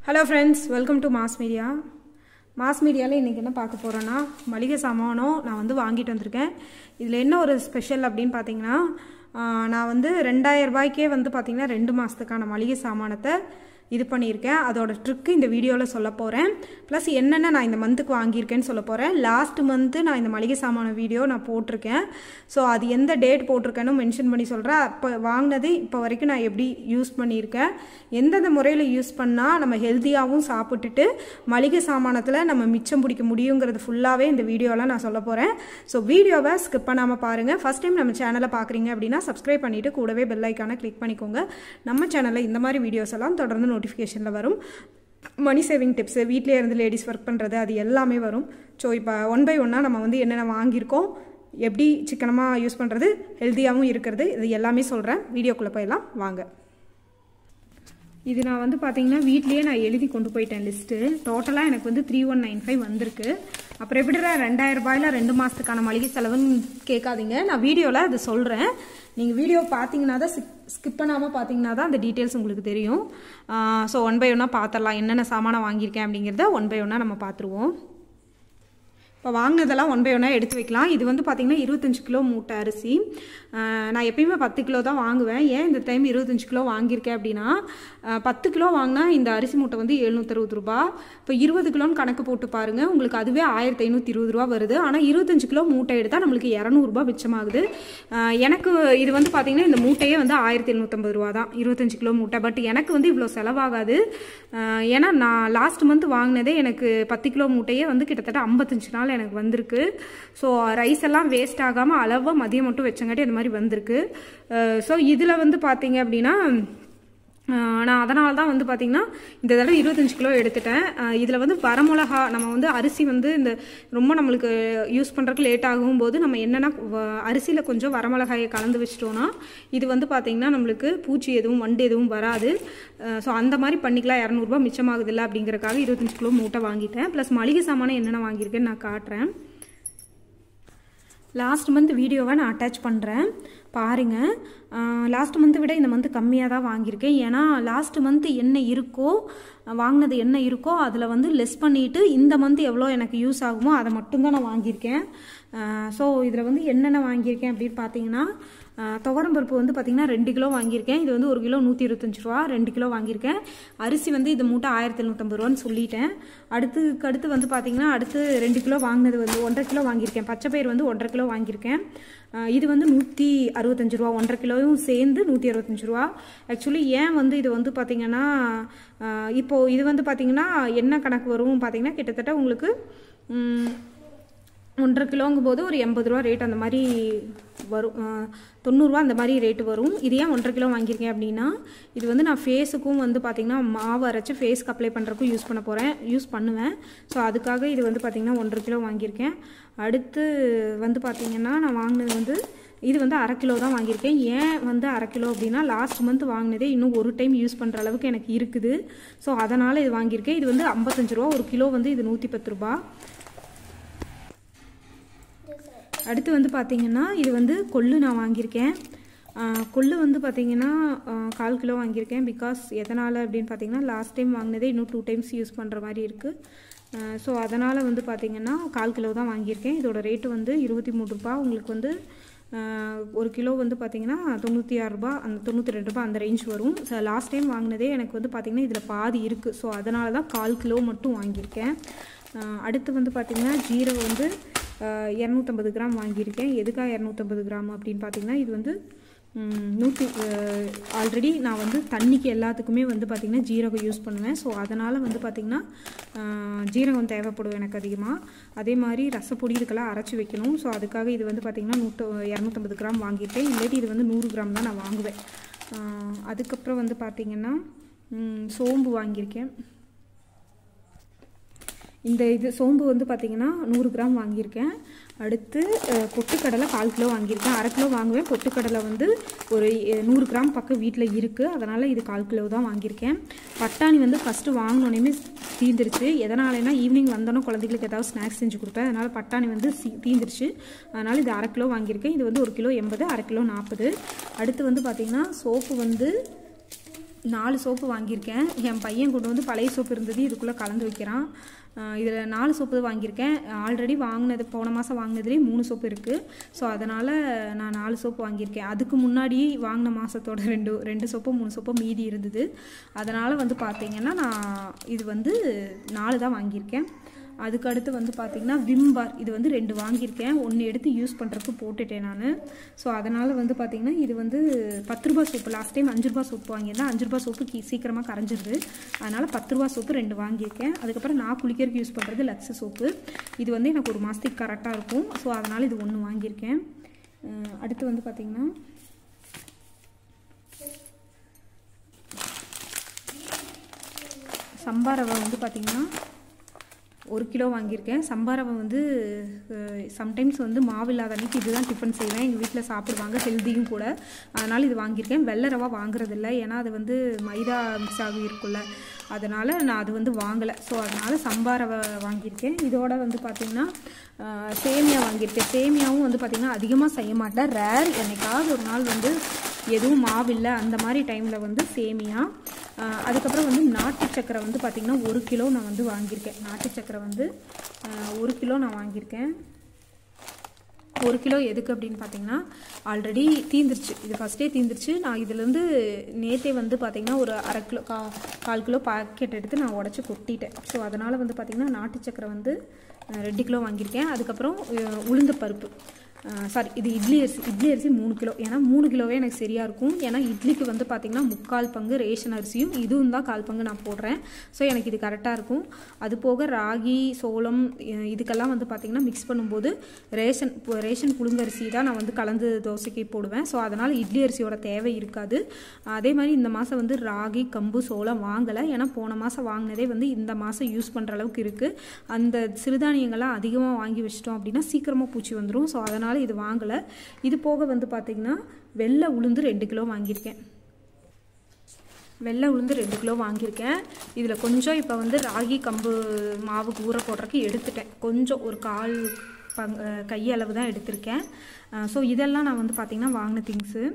hello friends welcome to mass media மாஸ் மீடியாவில் இன்றைக்கி என்ன பார்க்க போகிறோன்னா மளிகை சாமானம் நான் வந்து வாங்கிட்டு வந்திருக்கேன் இதில் என்ன ஒரு ஸ்பெஷல் அப்படின்னு பார்த்தீங்கன்னா ஆஹ், நான் வந்து ரெண்டாயிரம் ரூபாய்க்கே வந்து பார்த்தீங்கன்னா ரெண்டு மாதத்துக்கான மளிகை சாமானத்தை இது பண்ணியிருக்கேன் அதோட ட்ரிக்கு இந்த வீடியோவில் சொல்ல போகிறேன் ப்ளஸ் என்னென்ன நான் இந்த மந்த்துக்கு வாங்கியிருக்கேன்னு சொல்ல போகிறேன் லாஸ்ட் மந்த்து நான் இந்த மளிகை சாமான வீடியோ நான் போட்டிருக்கேன் ஸோ அது எந்த டேட் போட்டிருக்கேன்னு மென்ஷன் பண்ணி சொல்கிறேன் அப்போ வாங்கினது இப்போ வரைக்கும் நான் எப்படி யூஸ் பண்ணியிருக்கேன் எந்தெந்த முறையில் யூஸ் பண்ணால் நம்ம ஹெல்த்தியாகவும் சாப்பிட்டுட்டு மளிகை சாமானத்தில் நம்ம மிச்சம் பிடிக்க முடியுங்கிறது ஃபுல்லாகவே இந்த வீடியோவில் நான் சொல்ல போகிறேன் ஸோ வீடியோவை ஸ்கிப் பண்ணாமல் பாருங்கள் ஃபஸ்ட் டைம் நம்ம சேனலை பார்க்குறீங்க அப்படின்னா சப்ஸ்கிரைப் பண்ணிவிட்டு கூடவே பெல் ஐக்கானை கிளிக் பண்ணிக்கோங்க நம்ம சேனலில் இந்த மாதிரி வீடியோஸ் எல்லாம் தொடர்ந்து நோட்டிஃபிகேஷனில் வரும் மணி சேவிங் டிப்ஸு வீட்டிலே இருந்து லேடிஸ் ஒர்க் பண்ணுறது அது எல்லாமே வரும் ஸோ இப்போ ஒன் பை ஒன்னாக நம்ம வந்து என்னென்ன வாங்கியிருக்கோம் எப்படி சிக்கனமாக யூஸ் பண்ணுறது ஹெல்த்தியாகவும் இருக்கிறது இது எல்லாமே சொல்கிறேன் வீடியோக்குள்ளே போயிடலாம் வாங்க இது நான் வந்து பார்த்தீங்கன்னா வீட்லேயே நான் எழுதி கொண்டு போயிட்டேன் லிஸ்ட்டு டோட்டலாக எனக்கு வந்து த்ரீ ஒன் நைன் ஃபைவ் வந்திருக்கு அப்புறம் எப்படிடா ரெண்டாயிரம் ரூபாயில ரெண்டு மாதத்துக்கான மளிகை செலவுன்னு கேட்காதீங்க நான் வீடியோவில் அது சொல்கிறேன் நீங்கள் வீடியோ பார்த்தீங்கன்னா தான் ஸ்கிப் பண்ணாமல் பார்த்தீங்கன்னா தான் அந்த டீட்டெயில்ஸ் உங்களுக்கு தெரியும் ஸோ ஒன் பை ஒன்னாக பார்த்துடலாம் என்னென்ன சாமானம் வாங்கியிருக்கேன் அப்படிங்கிறத ஒன் பை ஒன்னாக நம்ம பார்த்துருவோம் இப்போ வாங்கினதெல்லாம் ஒன் பை ஒன்னாக எடுத்து வைக்கலாம் இது வந்து பார்த்திங்கன்னா இருபத்தஞ்சு கிலோ மூட்டை அரிசி ஆஹ் நான் எப்பயுமே பத்து கிலோ தான் வாங்குவேன் ஏன் இந்த டைம் இருபத்தஞ்சு கிலோ வாங்கியிருக்கேன் அப்படின்னா ஆஹ் பத்து கிலோ வாங்கினா இந்த அரிசி மூட்டை வந்து எழுநூத்தறுபது ரூபா இப்போ இருபது கிலோன்னு கணக்கு போட்டு பாருங்கள் உங்களுக்கு அதுவே ஆயிரத்தி ஐநூற்றி இருபது ரூபா வருது ஆனால் இருபத்தஞ்சு கிலோ மூட்டை எடுத்தால் நம்மளுக்கு இரநூறுபா மிச்சமாகுது ஆஹ் எனக்கு இது வந்து பார்த்திங்கன்னா இந்த மூட்டையே வந்து ஆயிரத்தி எழுநூற்றம்பது ரூபா தான் இருபத்தஞ்சு கிலோ மூட்டை பட் எனக்கு வந்து இவ்வளோ செலவாகாது ஆஹ் ஏன்னா நான் லாஸ்ட் மந்த் வாங்கினதே எனக்கு பத்து கிலோ மூட்டையே வந்து கிட்டத்தட்ட ஐம்பத்தஞ்சு நாள் எனக்கு வந்திருக்கு ஸோ ரைஸ் எல்லாம் வேஸ்ட் ஆகாமல் அளவாக மதியம் மட்டும் வச்சங்காட்டி அந்த மாதிரி வந்திருக்கு ஸோ இதில் வந்து பார்த்தீங்க அப்படின்னா ஆஹ் நான் அதனால தான் வந்து பார்த்திங்கன்னா இந்த தடவை இருபத்தஞ்சு கிலோ எடுத்துட்டேன் இதில் வந்து வரமிளகா நம்ம வந்து அரிசி வந்து இந்த ரொம்ப நம்மளுக்கு யூஸ் பண்ணுறதுக்கு லேட் ஆகும் போது நம்ம என்னென்னா அரிசியில் கொஞ்சம் வரமிளகாயை கலந்து வச்சிட்டோன்னா இது வந்து பார்த்திங்கன்னா நம்மளுக்கு பூச்சி எதுவும் வண்டு எதுவும் வராது ஸோ அந்த மாதிரி பண்ணிக்கலாம் இரநூறுபா மிச்சமாகுதில்ல அப்படிங்கறக்காக இருபத்தஞ்சு கிலோ மூட்டை வாங்கிட்டேன் ப்ளஸ் மளிகை சாமானம் என்னென்ன வாங்கியிருக்கேன்னு நான் காட்டுறேன் லாஸ்ட் மந்த் வீடியோவை நான் அட்டாச் பண்ணுறேன் பாருங்கள் லாஸ்ட் மந்த்தை விட இந்த மந்த் கம்மியாக தான் வாங்கியிருக்கேன் ஏன்னா லாஸ்ட் மந்த் என்ன இருக்கோ வாங்கினது என்ன இருக்கோ அதில் வந்து லெஸ் பண்ணிவிட்டு இந்த மந்த் எவ்வளோ எனக்கு யூஸ் ஆகுமோ அதை மட்டும்தான் நான் வாங்கியிருக்கேன் ஸோ இதில் வந்து என்னென்ன வாங்கியிருக்கேன் அப்படின்னு பார்த்தீங்கன்னா துவரம் பருப்பு வந்து பார்த்திங்கன்னா ரெண்டு கிலோ வாங்கியிருக்கேன் இது வந்து ஒரு கிலோ நூற்றி இருபத்தஞ்சி ரூபா ரெண்டு கிலோ வாங்கியிருக்கேன் அரிசி வந்து இது மூட்டை ஆயிரத்தி எழுநூற்றம்பது ரூபான்னு சொல்லிட்டேன் அடுத்துக்கு அடுத்து வந்து பார்த்திங்கன்னா அடுத்து ரெண்டு கிலோ வாங்கினது வந்து ஒன்றரை கிலோ வாங்கியிருக்கேன் பச்சை பயிர் வந்து ஒன்றரை கிலோ வாங்கியிருக்கேன் அஹ் இது வந்து நூற்றி அறுபத்தஞ்சு ரூபா ஒன்றரை கிலோவும் சேர்ந்து நூற்றி அறுபத்தஞ்சு ரூபா ஆக்சுவலி ஏன் வந்து இது வந்து பார்த்திங்கன்னா அஹ் இப்போ இது வந்து பார்த்திங்கன்னா என்ன கணக்கு வரும் பார்த்திங்கன்னா கிட்டத்தட்ட உங்களுக்கு ம், ஒன்றரை கிலோங்கும் போது ஒரு எண்பது ரூபா ரேட் அந்த மாதிரி வரும் அஹ் தொண்ணூறுரூவா அந்த மாதிரி ரேட்டு வரும் இது ஏன் ஒன்றரை கிலோ வாங்கியிருக்கேன் அப்படின்னா இது வந்து நான் ஃபேஸுக்கும் வந்து பார்த்திங்கன்னா மாவு அரைச்சி ஃபேஸ்க்கு அப்ளை பண்ணுறக்கும் யூஸ் பண்ண போகிறேன் யூஸ் பண்ணுவேன் ஸோ அதுக்காக இது வந்து பார்த்திங்கன்னா ஒன்றரை கிலோ வாங்கியிருக்கேன் அடுத்து வந்து பார்த்திங்கன்னா நான் வாங்கினது வந்து இது வந்து அரை கிலோ தான் வாங்கியிருக்கேன் ஏன் வந்து அரை கிலோ அப்படின்னா லாஸ்ட் மந்த் வாங்கினதே இன்னும் ஒரு டைம் யூஸ் பண்ணுற அளவுக்கு எனக்கு இருக்குது ஸோ அதனால் இது வாங்கியிருக்கேன் இது வந்து ஐம்பத்தஞ்சு ரூபா ஒரு கிலோ வந்து இது நூற்றி பத்து ரூபா அடுத்து வந்து பார்த்தீங்கன்னா இது வந்து கொள்ளு நான் வாங்கியிருக்கேன் ஆஹ் கொள்ளு வந்து பார்த்தீங்கன்னா ஆஹ் கால் கிலோ வாங்கியிருக்கேன் பிகாஸ் எதனால் அப்படின்னு பார்த்தீங்கன்னா லாஸ்ட் டைம் வாங்கினதே இன்னும் டூ டைம்ஸ் யூஸ் பண்ணுற மாதிரி இருக்குது ஸோ அதனால் வந்து பார்த்தீங்கன்னா கால் கிலோ தான் வாங்கியிருக்கேன் இதோட ரேட்டு வந்து இருபத்தி மூணு ரூபா உங்களுக்கு வந்து ஆஹ் ஒரு கிலோ வந்து பார்த்தீங்கன்னா தொண்ணூற்றி ஆறு ரூபா அந்த தொண்ணூற்றி ரெண்டு ரூபா அந்த ரேஞ்ச் வரும் ஸோ லாஸ்ட் டைம் வாங்கினதே எனக்கு வந்து பார்த்தீங்கன்னா இதில் பாதி இருக்குது ஸோ அதனால தான் கால் கிலோ மட்டும் வாங்கியிருக்கேன் ஆஹ் அடுத்து வந்து பார்த்தீங்கன்னா ஜீரகம் வந்து இரநூத்தம்பது கிராம் வாங்கியிருக்கேன் எதுக்காக இரநூத்தம்பது கிராம் அப்படின்னு பார்த்தீங்கன்னா இது வந்து ம், நூற்றி ஆல்ரெடி நான் வந்து தண்ணிக்கு எல்லாத்துக்குமே வந்து பார்த்திங்கன்னா ஜீரகம் யூஸ் பண்ணுவேன் ஸோ அதனால் வந்து பார்த்திங்கன்னா ஆஹ், ஜீரகம் தேவைப்படும் எனக்கு அதிகமாக அதே மாதிரி ரசப்பொடி இதுக்கெல்லாம் அரைச்சி வைக்கணும் ஸோ அதுக்காக இது வந்து பார்த்திங்கன்னா நூற்று இரநூத்தம்பது கிராம் வாங்கிட்டேன் இல்லாட்டி இது வந்து நூறு கிராம் தான் நான் வாங்குவேன் ஆஹ், அதுக்கப்புறம் வந்து பார்த்திங்கன்னா ம், சோம்பு வாங்கியிருக்கேன் இந்த இது சோம்பு வந்து பார்த்திங்கன்னா நூறு கிராம் வாங்கியிருக்கேன் அடுத்து அஹ், பொட்டுக்கடலை கால் கிலோ வாங்கியிருக்கேன் அரை கிலோ வாங்குவேன் பொட்டுக்கடலை வந்து ஒரு அஹ், நூறு கிராம் பக்கம் வீட்டில் இருக்குது அதனால் இது கால் கிலோ தான் வாங்கியிருக்கேன் பட்டாணி வந்து ஃபஸ்ட்டு வாங்கினோடனே தீந்துருச்சு எதனாலனா ஈவினிங் வந்தோன்னே குழந்தைங்களுக்கு ஏதாவது ஸ்நாக்ஸ் செஞ்சு கொடுப்பேன் அதனால் பட்டாணி வந்து சீ தீந்துருச்சு அதனால் இது அரை கிலோ வாங்கியிருக்கேன் இது வந்து ஒரு கிலோ எண்பது அரை கிலோ நாற்பது அடுத்து வந்து பார்த்திங்கன்னா சோப்பு வந்து நாலு சோப்பு வாங்கியிருக்கேன் என் பையன் கொண்டு வந்து பழைய சோப்பு இருந்தது இதுக்குள்ளே கலந்து வைக்கிறான் இதில் நாலு சோப்பு தான் வாங்கியிருக்கேன் ஆல்ரெடி வாங்கினது போன மாதம் வாங்கினதுலேயே மூணு சோப்பு இருக்குது ஸோ அதனால் நான் நாலு சோப்பு வாங்கியிருக்கேன் அதுக்கு முன்னாடி வாங்கின மாதத்தோட ரெண்டு ரெண்டு சோப்பு மூணு சோப்பு மீதி இருந்தது அதனால் வந்து பார்த்தீங்கன்னா நான் இது வந்து நாலு தான் வாங்கியிருக்கேன் அதுக்கு அடுத்து வந்து பார்த்திங்கன்னா விம் பார் இது வந்து ரெண்டு வாங்கியிருக்கேன் ஒன்று எடுத்து யூஸ் பண்ணுறதுக்கு போட்டுட்டேன் நான் ஸோ அதனால் வந்து பார்த்திங்கன்னா இது வந்து பத்து ரூபா சோப்பு லாஸ்ட் டைம் அஞ்சு ரூபா சோப்பு வாங்கியிருந்தேன் அஞ்சு ரூபா சோப்பு கீ சீக்கிரமாக கரைஞ்சிருது அதனால் பத்து ரூபா சோப்பு ரெண்டு வாங்கியிருக்கேன் அதுக்கப்புறம் நான் குளிக்கிறதுக்கு யூஸ் பண்ணுறது லக்ஸ் சோப்பு இது வந்து எனக்கு ஒரு மாதத்துக்கு கரெக்டாக இருக்கும் ஸோ அதனால் இது ஒன்று வாங்கியிருக்கேன் அடுத்து வந்து பார்த்திங்கன்னா சம்பா ரவை வந்து பார்த்திங்கன்னா ஒரு கிலோ வாங்கியிருக்கேன் சம்பா ரவை வந்து சம்டைம்ஸ் வந்து மாவு இல்லாத அன்றைக்கி இதுதான் டிஃபன் செய்வேன் எங்கள் வீட்டில் சாப்பிடுவாங்க ஹெல்த்தியும் கூட அதனால் இது வாங்கியிருக்கேன் வெள்ளை ரவை வாங்குறதில்ல ஏன்னா அது வந்து மைதா மிக்ஸ் ஆகி இருக்குல்ல அதனால் நான் அது வந்து வாங்கலை ஸோ அதனால் சம்பா ரவை வாங்கியிருக்கேன் இதோட வந்து பார்த்திங்கன்னா சேமியா வாங்கியிருக்கேன் சேமியாவும் வந்து பார்த்திங்கன்னா அதிகமாக செய்ய மாட்டேன் ரேர் என்னைக்காவது ஒரு நாள் வந்து எதுவும் மாவில்லை அந்த மாதிரி டைமில் வந்து சேமியா அதுக்கப்புறம் வந்து நாட்டு சக்கரை வந்து பார்த்திங்கன்னா ஒரு கிலோ நான் வந்து வாங்கியிருக்கேன் நாட்டு சக்கரை வந்து ஒரு கிலோ நான் வாங்கியிருக்கேன் ஒரு கிலோ எதுக்கு அப்படின்னு பார்த்தீங்கன்னா ஆல்ரெடி தீந்துருச்சு இது ஃபஸ்ட்டே தீந்துருச்சு நான் இதுலேருந்து நேற்றே வந்து பார்த்திங்கன்னா ஒரு அரை கிலோ கா கால் கிலோ பாக்கெட் எடுத்து நான் உடச்சி கொட்டிட்டேன் ஸோ அதனால் வந்து பார்த்திங்கன்னா நாட்டு சக்கரை வந்து ரெண்டு கிலோ வாங்கியிருக்கேன் அதுக்கப்புறம் உளுந்த பருப்பு சாரி இது இட்லி அரிசி இட்லி அரிசி மூணு கிலோ ஏன்னா மூணு கிலோவே எனக்கு சரியாக இருக்கும் ஏன்னா இட்லிக்கு வந்து பார்த்திங்கன்னா முக்கால் பங்கு ரேஷன் அரிசியும் இதுவும் தான் கால் பங்கு நான் போடுறேன் ஸோ எனக்கு இது கரெக்டாக இருக்கும் அது போக ராகி சோளம் இதுக்கெல்லாம் வந்து பார்த்திங்கன்னா மிக்ஸ் பண்ணும்போது ரேஷன் ரேஷன் புழுங்கரிசி தான் நான் வந்து கலந்து தோசைக்கு போடுவேன் ஸோ அதனால் இட்லி அரிசியோட தேவை இருக்காது அதே மாதிரி இந்த மாதம் வந்து ராகி கம்பு சோளம் வாங்கலை ஏன்னா போன மாதம் வாங்கினதே வந்து இந்த மாதம் யூஸ் பண்ணுற அளவுக்கு இருக்குது அந்த சிறுதானியங்கள்லாம் அதிகமாக வாங்கி வச்சிட்டோம் அப்படின்னா சீக்கிரமாக பூச்சி வந்துடும் ஸோ அதனால் அதனால் இது வாங்கலை இது போக வந்து பார்த்திங்கன்னா வெள்ளை உளுந்து ரெண்டு கிலோ வாங்கியிருக்கேன் வெள்ளை உளுந்து ரெண்டு கிலோ வாங்கியிருக்கேன் இதில் கொஞ்சம் இப்போ வந்து ராகி கம்பு மாவுக்கு ஊற போடுறதுக்கு எடுத்துட்டேன் கொஞ்சம் ஒரு கால் பங் கையளவு தான் எடுத்திருக்கேன் ஸோ இதெல்லாம் நான் வந்து பார்த்திங்கன்னா வாங்கின திங்ஸு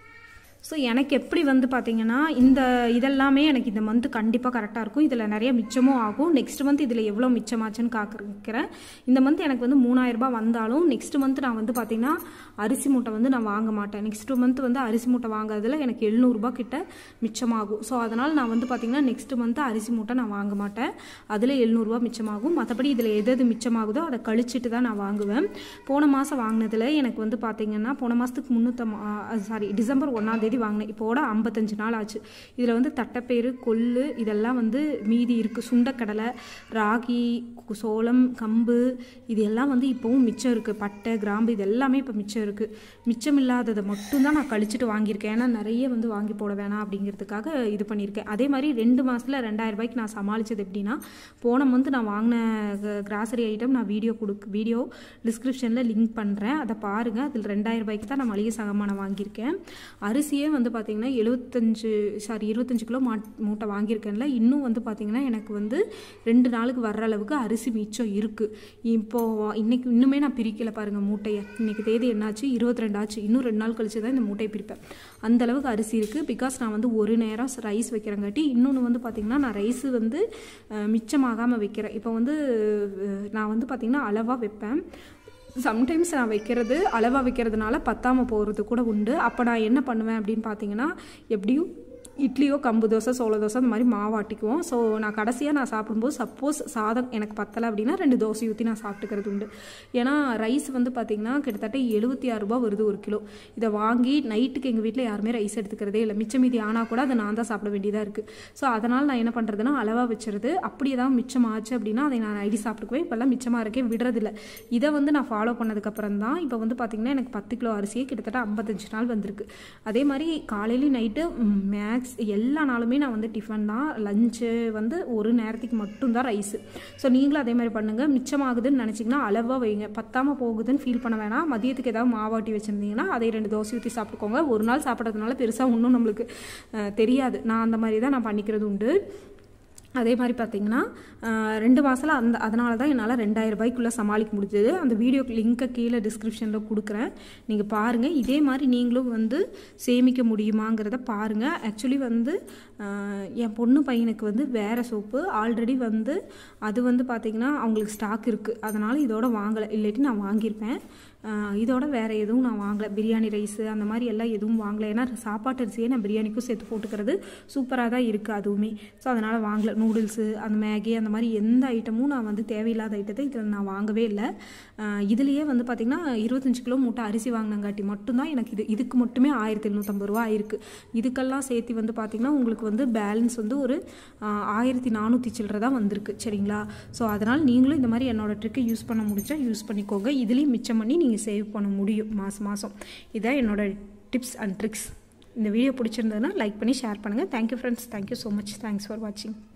ஸோ எனக்கு எப்படி வந்து பார்த்தீங்கன்னா இந்த இதெல்லாமே எனக்கு இந்த மந்த்து கண்டிப்பாக கரெக்டாக இருக்கும் இதில் நிறைய மிச்சமும் ஆகும் நெக்ஸ்ட் மந்த் இதில் எவ்வளோ மிச்சமாச்சுன்னு காக்கிறேன் இந்த மந்த் எனக்கு வந்து மூணாயிரரூபா வந்தாலும் நெக்ஸ்ட் மந்த் நான் வந்து பார்த்தீங்கன்னா அரிசி மூட்டை வந்து நான் வாங்க மாட்டேன் நெக்ஸ்ட் மந்த் வந்து அரிசி மூட்டை வாங்குறதுல எனக்கு எழுநூறுபா கிட்ட மிச்சமாகும் ஸோ அதனால் நான் வந்து பார்த்தீங்கன்னா நெக்ஸ்ட் மந்த் அரிசி மூட்டை நான் வாங்க மாட்டேன் அதில் எழுநூறுபா மிச்சமாகும் மற்றபடி இதில் எது எது மிச்சமாகுதோ அதை கழிச்சிட்டு தான் நான் வாங்குவேன் போன மாதம் வாங்கினதில் எனக்கு வந்து பார்த்தீங்கன்னா போன மாதத்துக்கு முந்நூற்றம் சாரி டிசம்பர் ஒன்றாம் தேதி வாங்கினேன் இப்போட ஐம்பத்தஞ்சு நாள் ஆச்சு இதில் வந்து தட்டைப்பயிறு கொள்ளு இதெல்லாம் வந்து மீதி இருக்குது சுண்டக்கடலை ராகி சோளம் கம்பு இது எல்லாம் வந்து இப்போவும் மிச்சம் இருக்குது பட்டை கிராம்பு இது எல்லாமே இப்போ மிச்சம் இருக்குது மிச்சம் இல்லாததை மட்டும்தான் நான் கழிச்சிட்டு வாங்கியிருக்கேன் ஏன்னா நிறைய வந்து வாங்கி போட வேணாம் அப்படிங்கிறதுக்காக இது பண்ணியிருக்கேன் அதே மாதிரி ரெண்டு மாதத்தில் ரெண்டாயிரம் ரூபாய்க்கு நான் சமாளித்தது எப்படின்னா போன மந்த் நான் வாங்கின கிராசரி ஐட்டம் நான் வீடியோ கொடுக்கு வீடியோ டிஸ்கிரிப்ஷனில் லிங்க் பண்ணுறேன் அதை பாருங்கள் அதில் ரெண்டாயிரம் ரூபாய்க்கு தான் நான் மளிகை சாமானை வாங்கியிருக்கேன் அரிசியே வந்து பார்த்திங்கன்னா எழுபத்தஞ்சு சாரி இருபத்தஞ்சு கிலோ மா மூட்டை வாங்கியிருக்கேன்ல இன்னும் வந்து பார்த்திங்கன்னா எனக்கு வந்து ரெண்டு நாளுக்கு வர்ற அளவுக்கு அரிசி மிச்சம் இருக்குது இப்போது இன்றைக்கி இன்னுமே நான் பிரிக்கலை பாருங்கள் மூட்டையை இன்றைக்கி தேதி என்னாச்சு இருபத்தி ரெண்டு ஆச்சு இன்னும் ரெண்டு நாள் கழிச்சு தான் இந்த மூட்டையை பிரிப்பேன் அந்த அளவுக்கு அரிசி இருக்குது பிகாஸ் நான் வந்து ஒரு நேரம் ரைஸ் வைக்கிறங்காட்டி இன்னொன்று வந்து பார்த்திங்கன்னா நான் ரைஸு வந்து மிச்சமாகாமல் வைக்கிறேன் இப்போ வந்து நான் வந்து பார்த்திங்கன்னா அளவாக வைப்பேன் சம்டைம்ஸ் நான் வைக்கிறது அளவாக வைக்கிறதுனால பத்தாமல் போகிறது கூட உண்டு அப்போ நான் என்ன பண்ணுவேன் அப்படின்னு பார்த்தீங்கன்னா எப்படியும் இட்லியோ கம்பு தோசை சோள தோசை அந்த மாதிரி மாவாட்டிக்குவோம் ஸோ நான் கடைசியாக நான் சாப்பிடும்போது சப்போஸ் சாதம் எனக்கு பத்தலை அப்படின்னா ரெண்டு தோசை ஊற்றி நான் சாப்பிட்டுக்கிறது உண்டு ஏன்னா ரைஸ் வந்து பார்த்திங்கன்னா கிட்டத்தட்ட எழுபத்தி ஆறு ரூபா வருது ஒரு கிலோ இதை வாங்கி நைட்டுக்கு எங்கள் வீட்டில் யாருமே ரைஸ் எடுத்துக்கிறதே இல்லை மிச்சம் மீதி ஆனால் கூட அதை நான் தான் சாப்பிட வேண்டியதாக இருக்குது ஸோ அதனால் நான் என்ன பண்ணுறதுன்னா அளவாக வச்சுருது அப்படி ஏதாவது மிச்சம் ஆச்சு அப்படின்னா அதை நான் ஐடி சாப்பிட்டுக்குவேன் இப்போல்லாம் மிச்சமாக இருக்கே விடுறதில்ல இதை வந்து நான் ஃபாலோ பண்ணதுக்கப்புறம் தான் இப்போ வந்து பார்த்திங்கன்னா எனக்கு பத்து கிலோ அரிசியே கிட்டத்தட்ட ஐம்பத்தஞ்சு நாள் வந்திருக்கு அதே மாதிரி காலையிலையும் நைட்டு மேக்ஸ் எல்லா நாளுமே நான் வந்து டிஃபன் தான் லஞ்சு வந்து ஒரு நேரத்துக்கு மட்டும்தான் ரைஸு ஸோ நீங்களும் அதே மாதிரி பண்ணுங்கள் மிச்சமாகுதுன்னு நினச்சிங்கன்னா அளவாக வைங்க பத்தாமல் போகுதுன்னு ஃபீல் பண்ண வேணாம் மதியத்துக்கு ஏதாவது மாவாட்டி வச்சுருந்தீங்கன்னா அதை ரெண்டு தோசை ஊற்றி சாப்பிட்டுக்கோங்க ஒரு நாள் சாப்பிட்றதுனால பெருசாக ஒன்றும் நம்மளுக்கு தெரியாது நான் அந்த மாதிரி தான் நான் பண்ணிக்கிறது உண்டு அதே மாதிரி பார்த்தீங்கன்னா ஆஹ், ரெண்டு மாதத்தில் அந்த அதனால தான் என்னால் ரெண்டாயிரம் ரூபாய்க்குள்ளே சமாளிக்க முடிஞ்சது அந்த வீடியோ லிங்க்கை கீழே டிஸ்கிரிப்ஷனில் கொடுக்குறேன் நீங்கள் பாருங்கள் இதே மாதிரி நீங்களும் வந்து சேமிக்க முடியுமாங்கிறத பாருங்கள் ஆக்சுவலி வந்து ஆஹ், என் பொண்ணு பையனுக்கு வந்து வேறு சோப்பு ஆல்ரெடி வந்து அது வந்து பார்த்திங்கன்னா அவங்களுக்கு ஸ்டாக் இருக்குது அதனால் இதோட வாங்கலை இல்லாட்டி நான் வாங்கியிருப்பேன் ஆஹ், இதோட வேறு எதுவும் நான் வாங்கலை பிரியாணி ரைஸு அந்த மாதிரி எல்லாம் எதுவும் வாங்கலை ஏன்னா சாப்பாட்டு அரிசியே நான் பிரியாணிக்கும் சேர்த்து போட்டுக்கிறது சூப்பராக தான் இருக்குது அதுவுமே ஸோ அதனால் வாங்கலை நூடுல்ஸு அந்த மேகி அந்த மாதிரி எந்த ஐட்டமும் நான் வந்து தேவையில்லாத ஐட்டத்தை இதில் நான் வாங்கவே இல்லை ஆஹ், இதுலேயே வந்து பார்த்திங்கன்னா இருபத்தஞ்சு கிலோ மூட்டை அரிசி வாங்கினங்காட்டி மட்டும்தான் எனக்கு இது இதுக்கு மட்டுமே ஆயிரத்தி எழுநூற்றம்பது ரூபா ஆயிருக்கு இதுக்கெல்லாம் சேர்த்து வந்து பார்த்திங்கன்னா உங்களுக்கு வந்து பேலன்ஸ் வந்து ஒரு ஆஹ், ஆயிரத்தி நானூற்றி சில்லற தான் வந்திருக்கு சரிங்களா ஸோ அதனால் நீங்களும் இந்த மாதிரி என்னோட ட்ரிக்கை யூஸ் பண்ண முடிஞ்சா யூஸ் பண்ணிக்கோங்க இதுலேயும் மிச்சம் பண்ணி நீங்கள் சேவ் பண்ண முடியும் மாதம் மாதம் இதான் என்னோட டிப்ஸ் அண்ட் ட்ரிக்ஸ் இந்த வீடியோ பிடிச்சிருந்ததுன்னா லைக் பண்ணி ஷேர் பண்ணுங்கள் thank you friends thank you so much thanks for வாட்சிங்